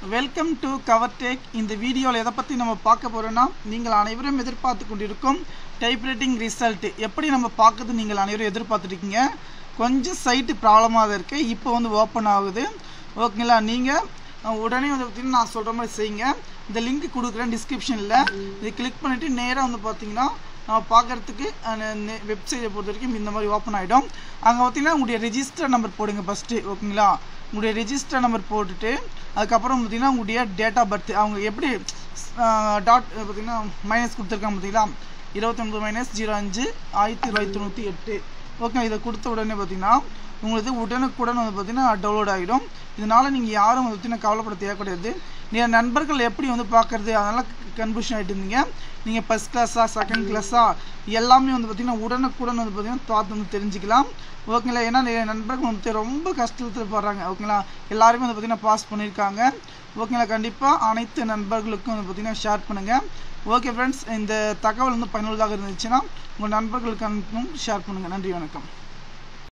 welcome to cover take இந்த வீடியோவில் எதை பற்றி நம்ம பார்க்க போகிறோன்னா நீங்கள் அனைவரும் எதிர்பார்த்து கொண்டிருக்கும் டைப்ரைட்டிங் ரிசல்ட் எப்படி நம்ம பார்க்குறது நீங்கள் அனைவரும் எதிர்பார்த்துருக்கீங்க கொஞ்சம் சைட்டு ப்ராப்ளமாக தான் இருக்குது இப்போ வந்து ஓப்பன் ஆகுது ஓகேங்களா நீங்கள் உடனே வந்து பார்த்தீங்கன்னா நான் சொல்கிற மாதிரி செய்யுங்க இந்த லிங்க் கொடுக்குறேன் டிஸ்கிரிப்ஷனில் இது கிளிக் பண்ணிவிட்டு நேராக வந்து பார்த்தீங்கன்னா நம்ம பார்க்குறதுக்கு வெப்சைட்டை பொறுத்த வரைக்கும் இந்த மாதிரி ஓப்பன் ஆகிடும் அங்கே பார்த்தீங்கன்னா உங்களுடைய ரெஜிஸ்டர் நம்பர் போடுங்க ஃபஸ்ட்டு ஓகேங்களா உங்களுடைய ரெஜிஸ்டர் நம்பர் போட்டுட்டு அதுக்கப்புறம் பார்த்தீங்கன்னா உங்களுடைய டேட் ஆஃப் பர்த் அவங்க எப்படி டாட் பார்த்தீங்கன்னா மைனஸ் கொடுத்துருக்காங்க பார்த்தீங்களா இருபத்தொம்பது மைனஸ் ஜீரோ அஞ்சு ஆயிரத்தி தொள்ளாயிரத்தி தொண்ணூற்றி எட்டு ஓகே இதை கொடுத்த உடனே பார்த்தீங்கன்னா உங்களுக்கு உடனுக்குடன் வந்து பார்த்தீங்கன்னா டவுன்லோட் ஆகிடும் இதனால் நீங்கள் யாரும் வந்து பார்த்தீங்கன்னா கவலைப்பட தேவைப்படாது நீங்கள் நண்பர்கள் எப்படி வந்து பார்க்குறது அதனால் கன்ஃபியூஷன் ஆகிட்டு இருந்தீங்க நீங்கள் ஃபஸ்ட் கிளாஸா செகண்ட் கிளாஸா எல்லாமே வந்து பார்த்தீங்கன்னா உடனுக்குடன் வந்து பார்த்தீங்கன்னா பார்த்து வந்து தெரிஞ்சுக்கலாம் ஓகேங்களா ஏன்னா நிறைய நண்பர்கள் வந்து ரொம்ப கஷ்டத்தில் போடுறாங்க ஓகேங்களா எல்லாருமே வந்து பார்த்தீங்கன்னா பாஸ் பண்ணியிருக்காங்க ஓகேங்களா கண்டிப்பாக அனைத்து நண்பர்களுக்கும் வந்து பார்த்தீங்கன்னா ஷேர் பண்ணுங்கள் ஓகே ஃப்ரெண்ட்ஸ் இந்த தகவல் வந்து பயனுள்ளதாக இருந்துச்சுன்னா உங்கள் நண்பர்களுக்கு அனுப்பும் ஷேர் பண்ணுங்கள் நன்றி வணக்கம்